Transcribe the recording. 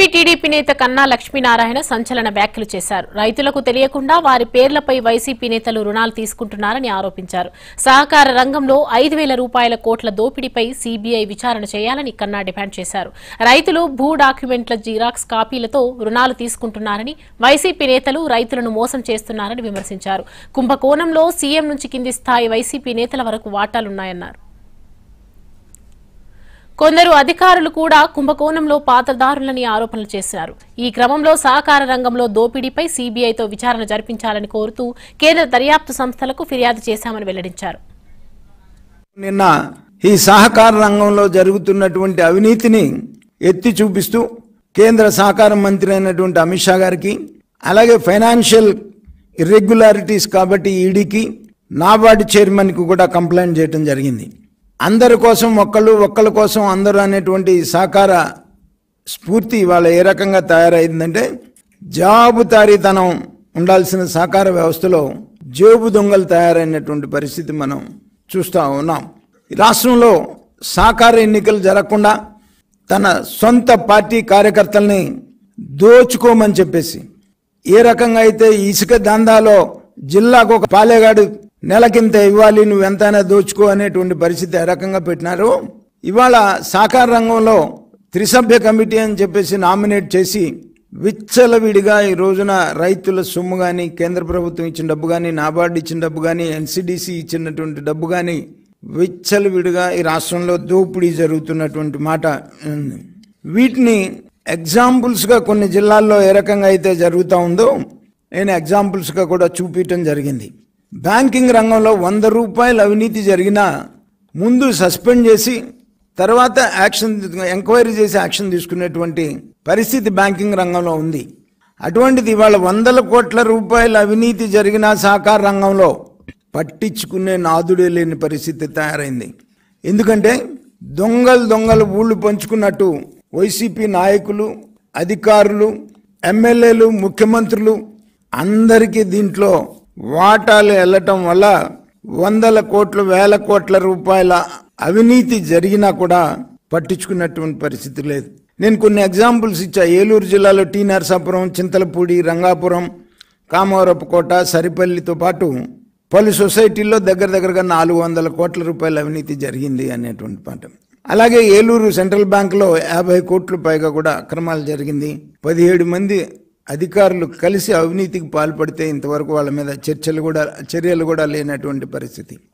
AP TDP నేత కన్నా లక్ష్మీనారాయణ సంచలన వ్యాఖ్యలు చేశారు రైతులకు తెలియకుండా వారి పేర్లపై వైసీపీ నేతలు రుణాలు తీసుకుంటున్నారని ఆరోపించారు సహకార రంగంలో ఐదు వేల రూపాయల కోట్ల దోపిడీపై సీబీఐ విచారణ చేయాలని కన్నా డిమాండ్ చేశారు రైతులు భూ డాక్యుమెంట్ల జిరాక్స్ కాపీలతో రుణాలు తీసుకుంటున్నారని వైసీపీ నేతలు రైతులను మోసం చేస్తున్నారని విమర్శించారు కుంభకోణంలో సీఎం నుంచి కింది స్థాయి వైసీపీ నేతల వరకు వాటాలున్నాయన్నారు కొందరు అధికారులు కూడా కుంభకోణంలో పాత్రదారులని ఆరోపణలు చేశారు ఈ క్రమంలో సహకార రంగంలో దోపిడీపై సీబీఐతో విచారణ జరిపించాలని కోరుతూ కేంద్ర దర్యాప్తు సంస్థలకు ఫిర్యాదు చేశామని వెల్లడించారు నిన్న ఈ సహకార రంగంలో జరుగుతున్నటువంటి అవినీతిని ఎత్తి చూపిస్తూ కేంద్ర సహకార మంత్రి అయినటువంటి అమిత్ షా గారికి అలాగే ఫైనాన్షియల్ ఇర్రెగ్యులారిటీస్ కాబట్టి ఈడీకి నాబార్డు చైర్మన్కి కూడా కంప్లైంట్ చేయడం జరిగింది అందరి కోసం ఒక్కళ్ళు ఒక్కళ్ళ కోసం అందరూ అనేటువంటి సహకార స్ఫూర్తి ఇవాళ ఏ రకంగా తయారైందంటే జాబుతారీతనం ఉండాల్సిన సహకార వ్యవస్థలో జేబు దొంగలు తయారైనటువంటి పరిస్థితి మనం చూస్తూ ఉన్నాం ఈ రాష్ట్రంలో సహకార ఎన్నికలు జరగకుండా తన సొంత పార్టీ కార్యకర్తల్ని దోచుకోమని చెప్పేసి ఏ రకంగా అయితే ఇసుక దందాలో జిల్లాకు ఒక పాలేగాడు నెలకింత ఇవ్వాలి నువ్వు ఎంతైనా దోచుకో అనేటువంటి పరిస్థితి ఏ రకంగా పెట్టినారు ఇవాళ సహకార రంగంలో త్రిసభ్య కమిటీ అని చెప్పేసి నామినేట్ చేసి విచ్చలవిడిగా ఈ రోజున రైతుల సొమ్ము కానీ కేంద్ర ప్రభుత్వం ఇచ్చిన డబ్బు కానీ నాబార్డు ఇచ్చిన డబ్బు కానీ ఎన్సిడిసి ఇచ్చినటువంటి డబ్బు కానీ విచ్చలవిడిగా ఈ రాష్ట్రంలో దోపిడీ జరుగుతున్నటువంటి మాట ఉంది. వీటిని ఎగ్జాంపుల్స్గా కొన్ని జిల్లాల్లో ఏ రకంగా అయితే జరుగుతూ ఉందో నేను ఎగ్జాంపుల్స్గా కూడా చూపించడం జరిగింది బ్యాంకింగ్ రంగంలో వంద రూపాయలు అవినీతి జరిగినా ముందు సస్పెండ్ చేసి తర్వాత యాక్షన్ ఎంక్వైరీ చేసి యాక్షన్ తీసుకునేటువంటి పరిస్థితి బ్యాంకింగ్ రంగంలో ఉంది అటువంటిది ఇవాళ వందల కోట్ల రూపాయల అవినీతి జరిగిన సహకార రంగంలో పట్టించుకునే నాదుడే లేని పరిస్థితి తయారైంది ఎందుకంటే దొంగలు దొంగలు ఊళ్ళు పంచుకున్నట్టు వైసీపీ నాయకులు అధికారులు ఎమ్మెల్యేలు ముఖ్యమంత్రులు అందరికీ దీంట్లో వాటాలు వెళ్ళటం వల్ల వందల కోట్లు వేల కోట్ల రూపాయల అవినీతి జరిగినా కూడా పట్టించుకున్నటువంటి పరిస్థితి లేదు నేను కొన్ని ఎగ్జాంపుల్స్ ఇచ్చా ఏలూరు జిల్లాలో టీ నరసాపురం చింతలపూడి రంగాపురం కామవరపుకోట సరిపల్లితో పాటు పలు సొసైటీల్లో దగ్గర దగ్గరగా నాలుగు వందల కోట్ల రూపాయల అవినీతి జరిగింది అనేటువంటి పాట అలాగే ఏలూరు సెంట్రల్ బ్యాంకులో యాభై కోట్ల పైగా కూడా అక్రమాలు జరిగింది పదిహేడు మంది అధికారులు కలిసి అవినీతికి పాల్పడితే ఇంతవరకు వాళ్ళ మీద చర్చలు కూడా చర్యలు కూడా లేనటువంటి పరిస్థితి